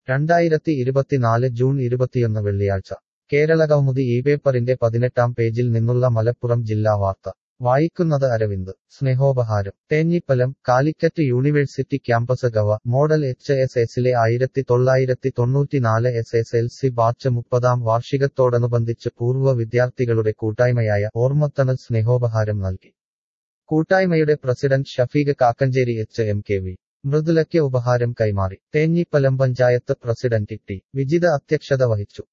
രണ്ടായിരത്തി ഇരുപത്തിനാല് ജൂൺ ഇരുപത്തിയൊന്ന് വെള്ളിയാഴ്ച കേരള കൗമുദി ഈ പേപ്പറിന്റെ പതിനെട്ടാം പേജിൽ നിന്നുള്ള മലപ്പുറം ജില്ലാ വാർത്ത വായിക്കുന്നത് അരവിന്ദ് സ്നേഹോപഹാരം തേഞ്ഞിപ്പലം കാലിക്കറ്റ് യൂണിവേഴ്സിറ്റി ക്യാമ്പസ് ഗവ മോഡൽ എച്ച് എസ് എസിലെ ആയിരത്തി തൊള്ളായിരത്തി തൊണ്ണൂറ്റിനാല് S S L C batch മുപ്പതാം വാർഷികത്തോടനുബന്ധിച്ച് പൂർവ്വ വിദ്യാർത്ഥികളുടെ കൂട്ടായ്മയായ ഓർമ്മത്തണൽ സ്നേഹോപഹാരം നൽകി കൂട്ടായ്മയുടെ president Shafeeq Kakkanchery H M K V മൃദുലയ്ക്ക് ഉപഹാരം കൈമാറി തേഞ്ഞിപ്പലം പഞ്ചായത്ത് പ്രസിഡന്റ് ടി വിജിത അധ്യക്ഷത വഹിച്ചു